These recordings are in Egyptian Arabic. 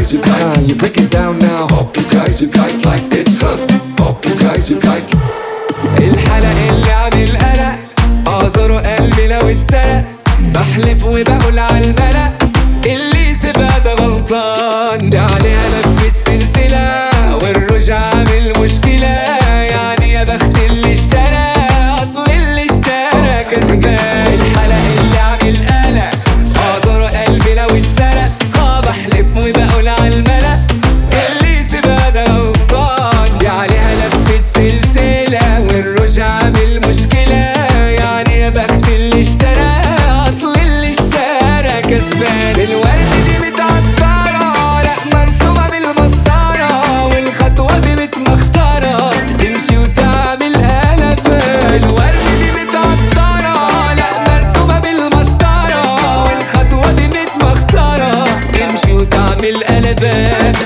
guys, you guys, you break it down now. Hope you guys, you guys like this, huh? Hope you guys, you guys. الحلق اللي عامل قلق اعذره قلبي لو اتسرق بحلف وبقول على الملأ اللي سيبها ده غلطان ده عليها لفة سلسلة والرجع عامل مشكلة يعني يا بخت اللي اشترى اصل اللي اشترى كسبان الحلق اللي عامل قلق اعذره قلبي لو اتسرق اه بحلف وبقول على الملأ اللي سيبها ده غلطان دي عليها لفة سلسلة والرجع عامل مشكلة يعني يا بخت اللي اشترى اصل اللي اشترى كسبان الورد دي متعطرة لا مرسومة بالمسطرة والخطوة دي متمخترة تمشي وتعمل قلب الورد دي متعطرة لا مرسومة بالمسطرة والخطوة دي متمخترة تمشي وتعمل قلبان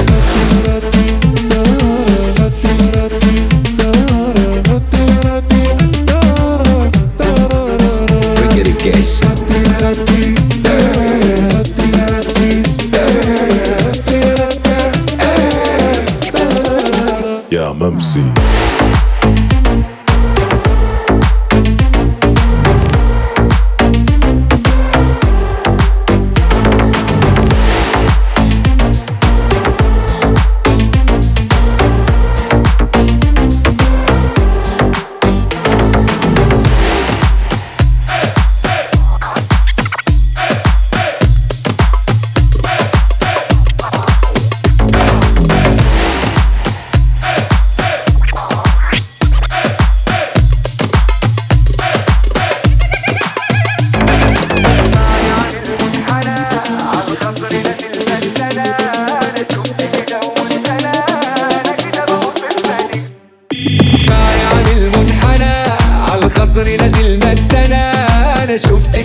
Rickety Cash. يا ممسي معي عن المنحنى على الخصر نازل مدنا انا شفت